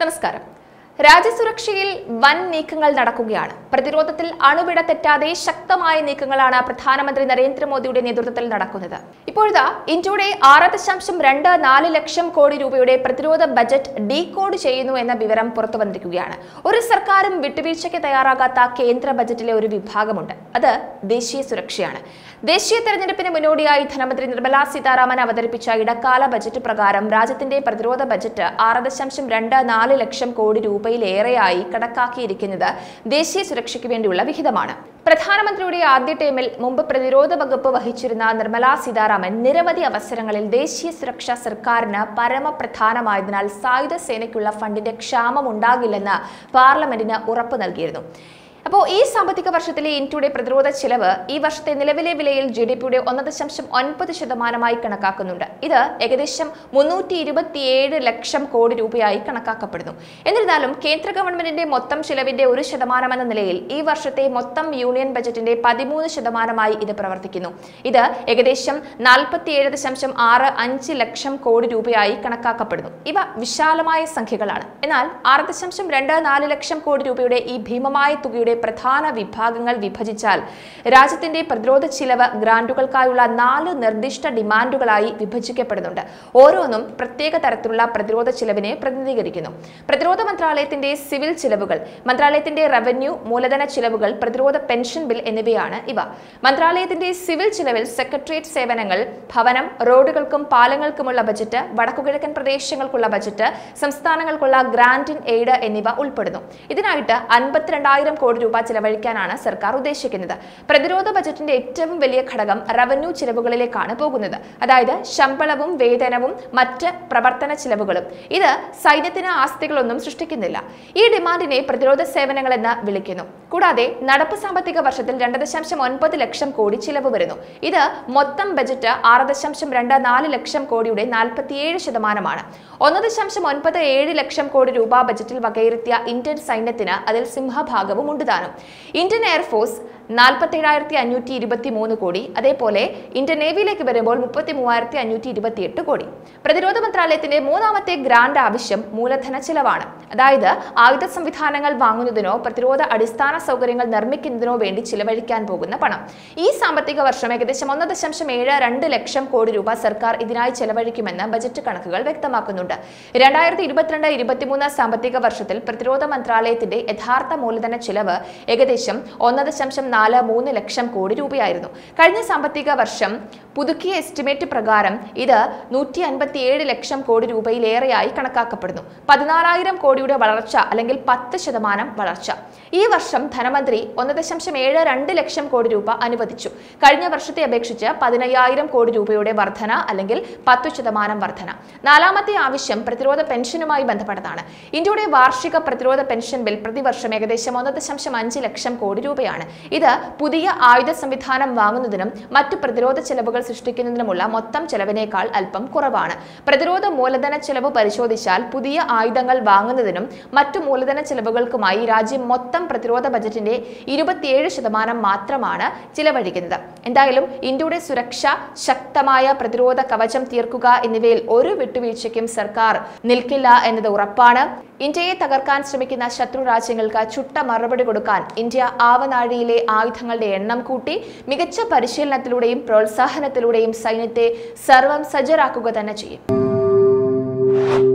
നമസ്കാരം രാജ്യസുരക്ഷയിൽ വൻ നീക്കങ്ങൾ നടക്കുകയാണ് പ്രതിരോധത്തിൽ അണുവിട തെറ്റാതെ ശക്തമായ നീക്കങ്ങളാണ് പ്രധാനമന്ത്രി നരേന്ദ്രമോദിയുടെ നേതൃത്വത്തിൽ നടക്കുന്നത് ഇപ്പോഴത്തെ ഇന്ത്യയുടെ ആറ് ദശാംശം രണ്ട് നാല് ലക്ഷം കോടി രൂപയുടെ പ്രതിരോധ ബജറ്റ് ഡീകോഡ് ചെയ്യുന്നു എന്ന വിവരം പുറത്തു വന്നിരിക്കുകയാണ് ഒരു സർക്കാരും വിട്ടുവീഴ്ചയ്ക്ക് തയ്യാറാകാത്ത കേന്ദ്ര ബജറ്റിലെ ഒരു വിഭാഗമുണ്ട് അത് ദേശീയ സുരക്ഷയാണ് ദേശീയ തെരഞ്ഞെടുപ്പിന് മുന്നോടിയായി ധനമന്ത്രി നിർമ്മലാ സീതാരാമൻ അവതരിപ്പിച്ച ഇടക്കാല ബജറ്റ് പ്രകാരം രാജ്യത്തിന്റെ പ്രതിരോധ ബജറ്റ് ആറ് ദശാംശം രണ്ട് നാല് ലക്ഷം കോടി രൂപയിലേറെയായി കണക്കാക്കിയിരിക്കുന്നത് ദേശീയ സുരക്ഷയ്ക്ക് വേണ്ടിയുള്ള വിഹിതമാണ് പ്രധാനമന്ത്രിയുടെ ആദ്യ ടൈമിൽ മുമ്പ് പ്രതിരോധ വകുപ്പ് വഹിച്ചിരുന്ന നിർമ്മലാ സീതാരാമൻ നിരവധി അവസരങ്ങളിൽ ദേശീയ സുരക്ഷ സർക്കാരിന് പരമപ്രധാനമായതിനാൽ സായുധ സേനയ്ക്കുള്ള ഫണ്ടിന്റെ ക്ഷാമം ഉണ്ടാകില്ലെന്ന് പാർലമെന്റിന് ഉറപ്പ് നൽകിയിരുന്നു അപ്പോൾ ഈ സാമ്പത്തിക വർഷത്തിലെ ഇന്ത്യയുടെ പ്രതിരോധ ചിലവ് ഈ വർഷത്തെ നിലവിലെ വിലയിൽ ജി ഡി പിയുടെ ഒന്ന് ദശാംശം ഒൻപത് ശതമാനമായി കണക്കാക്കുന്നുണ്ട് ഇത് ഏകദേശം മുന്നൂറ്റി ഇരുപത്തിയേഴ് ലക്ഷം കോടി രൂപയായി കണക്കാക്കപ്പെടുന്നു എന്നിരുന്നാലും കേന്ദ്ര ഗവൺമെന്റിന്റെ മൊത്തം ചിലവിന്റെ ഒരു ശതമാനം എന്ന നിലയിൽ ഈ വർഷത്തെ മൊത്തം യൂണിയൻ ബജറ്റിന്റെ പതിമൂന്ന് ശതമാനമായി ഇത് പ്രവർത്തിക്കുന്നു ഇത് ഏകദേശം നാൽപ്പത്തിയേഴ് ദശാംശം ആറ് അഞ്ച് ലക്ഷം കോടി രൂപയായി കണക്കാക്കപ്പെടുന്നു ഇവ വിശാലമായ സംഖ്യകളാണ് എന്നാൽ ആറ് ദശാംശം രണ്ട് നാല് ലക്ഷം കോടി രൂപയുടെ ഈ ഭീമമായ തുകയുടെ പ്രധാന വിഭാഗങ്ങൾ വിഭജിച്ചാൽ രാജ്യത്തിന്റെ പ്രതിരോധ ചിലവ് ഗ്രാന്റുകൾക്കായുള്ള നാല് നിർദ്ദിഷ്ട ഡിമാൻഡുകളായി വിഭജിക്കപ്പെടുന്നുണ്ട് ഓരോന്നും പ്രത്യേക തരത്തിലുള്ള പ്രതിരോധ ചിലവിനെ പ്രതിനിധീകരിക്കുന്നു പ്രതിരോധ മന്ത്രാലയത്തിന്റെ സിവിൽ ചിലവുകൾ മന്ത്രാലയത്തിന്റെ റവന്യൂ മൂലധന ചിലവുകൾ പ്രതിരോധ പെൻഷൻ ബിൽ എന്നിവയാണ് ഇവ മന്ത്രാലയത്തിന്റെ സിവിൽ ചിലവിൽ സെക്രട്ടേറിയറ്റ് സേവനങ്ങൾ ഭവനം റോഡുകൾക്കും പാലങ്ങൾക്കുമുള്ള ബജറ്റ് വടക്കുകിഴക്കൻ പ്രദേശങ്ങൾക്കുള്ള ബജറ്റ് സംസ്ഥാനങ്ങൾക്കുള്ള ഗ്രാന്റ് ഇൻ എയ്ഡ് എന്നിവ ഉൾപ്പെടുന്നു ഇതിനായിട്ട് അൻപത്തിരണ്ടായിരം കോടി രൂപ ചിലവഴിക്കാനാണ് സർക്കാർ ഉദ്ദേശിക്കുന്നത് പ്രതിരോധ ബജറ്റിന്റെ ഏറ്റവും വലിയ ഘടകം റവന്യൂ ചിലവുകളിലേക്കാണ് പോകുന്നത് അതായത് ശമ്പളവും വേതനവും മറ്റ് പ്രവർത്തന ചിലവുകളും ഇത് സൈന്യത്തിന് ആസ്തികളൊന്നും സൃഷ്ടിക്കുന്നില്ല ഈ ഡിമാൻഡിനെ പ്രതിരോധ സേവനങ്ങൾ എന്ന് വിളിക്കുന്നു കൂടാതെ നടപ്പ് സാമ്പത്തിക വർഷത്തിൽ രണ്ട് ദശാംശം ഒൻപത് ലക്ഷം കോടി ചിലവ് വരുന്നു ഇത് മൊത്തം ബജറ്റ് ആറ് ദശാംശം രണ്ട് നാല് ലക്ഷം കോടിയുടെ നാൽപ്പത്തിയേഴ് ശതമാനമാണ് ഒന്ന് ദശാംശം ഒൻപത് ഏഴ് ലക്ഷം കോടി രൂപ ബജറ്റിൽ വകയിരുത്തിയ ഇന്ത്യൻ സൈന്യത്തിന് അതിൽ സിംഹഭാഗവും ഉണ്ട് താനും ഇന്ത്യൻ എയർഫോഴ്സ് നാൽപ്പത്തേഴായിരത്തി അഞ്ഞൂറ്റി ഇരുപത്തി മൂന്ന് കോടി അതേപോലെ ഇന്ത്യൻ നേവിയിലേക്ക് വരുമ്പോൾ മുപ്പത്തി മൂവായിരത്തി അഞ്ഞൂറ്റി ഇരുപത്തി എട്ട് കോടി പ്രതിരോധ മന്ത്രാലയത്തിന്റെ മൂന്നാമത്തെ ഗ്രാന്റ് ആവശ്യം മൂലധന ചെലവാണ് അതായത് ആയുധ സംവിധാനങ്ങൾ വാങ്ങുന്നതിനോ പ്രതിരോധ അടിസ്ഥാന സൗകര്യങ്ങൾ നിർമ്മിക്കുന്നതിനോ വേണ്ടി ചിലവഴിക്കാൻ പോകുന്ന പണം ഈ സാമ്പത്തിക വർഷം ഏകദേശം ഒന്ന് ദശാംശം ഏഴ് രണ്ട് ലക്ഷം കോടി രൂപ സർക്കാർ ഇതിനായി ചെലവഴിക്കുമെന്ന് ബജറ്റ് കണക്കുകൾ വ്യക്തമാക്കുന്നുണ്ട് രണ്ടായിരത്തി ഇരുപത്തിരണ്ട് ഇരുപത്തിമൂന്ന് സാമ്പത്തിക വർഷത്തിൽ പ്രതിരോധ മന്ത്രാലയത്തിന്റെ യഥാർത്ഥ മൂലധന ചിലവ് ഏകദേശം ഒന്ന് ദശാംശം നാല് മൂന്ന് ലക്ഷം കോടി രൂപയായിരുന്നു കഴിഞ്ഞ സാമ്പത്തിക വർഷം പുതുക്കിയ എസ്റ്റിമേറ്റ് പ്രകാരം ഇത് നൂറ്റി അൻപത്തിയേഴ് ലക്ഷം കോടി രൂപയിലേറെയായി കണക്കാക്കപ്പെടുന്നു പതിനാലായിരം കോടിയുടെ വളർച്ച അല്ലെങ്കിൽ പത്ത് ശതമാനം വളർച്ച ഈ വർഷം ധനമന്ത്രി ഒന്ന് ദശാംശം ഏഴ് രണ്ട് ലക്ഷം കോടി രൂപ അനുവദിച്ചു കഴിഞ്ഞ വർഷത്തെ അപേക്ഷിച്ച് പതിനയ്യായിരം കോടി രൂപയുടെ വർധന അല്ലെങ്കിൽ പത്തു ശതമാനം വർധന നാലാമത്തെ ആവശ്യം പ്രതിരോധ പെൻഷനുമായി ബന്ധപ്പെട്ടതാണ് ഇന്ത്യയുടെ വാർഷിക പ്രതിരോധ പെൻഷൻ ബിൽ പ്രതിവർഷം ഏകദേശം ഒന്ന് ദശാംശം അഞ്ച് ലക്ഷം കോടി രൂപയാണ് ഇത് പുതിയ ആയുധ സംവിധാനം വാങ്ങുന്നതിനും മറ്റു പ്രതിരോധ ചെലവുകൾ സൃഷ്ടിക്കുന്നതിനുമുള്ള മൊത്തം ചെലവിനേക്കാൾ അല്പം കുറവാണ് പ്രതിരോധ മൂലധന ചെലവ് പരിശോധിച്ചാൽ പുതിയ ആയുധങ്ങൾ വാങ്ങുന്നതിനും മറ്റു മൂലധന ചെലവുകൾക്കുമായി രാജ്യം മൊത്തം പ്രതിരോധ ബജറ്റിന്റെ ഇരുപത്തിയേഴ് ശതമാനം മാത്രമാണ് ചിലവഴിക്കുന്നത് എന്തായാലും ഇന്ത്യയുടെ സുരക്ഷ ശക്തമായ പ്രതിരോധ കവചം തീർക്കുക എന്നിവയിൽ ഒരു വിട്ടുവീഴ്ചയ്ക്കും സർക്കാർ നിൽക്കില്ല എന്നത് ഉറപ്പാണ് ഇന്ത്യയെ തകർക്കാൻ ശ്രമിക്കുന്ന ശത്രു രാജ്യങ്ങൾക്ക് ചുട്ട മറുപടി കൊടുക്കാൻ ഇന്ത്യ ആവനാഴിയിലെ ആയുധങ്ങളുടെ എണ്ണം കൂട്ടി മികച്ച പരിശീലനത്തിലൂടെയും പ്രോത്സാഹനത്തിലൂടെയും സൈന്യത്തെ സർവം സജ്ജരാക്കുക തന്നെ ചെയ്യും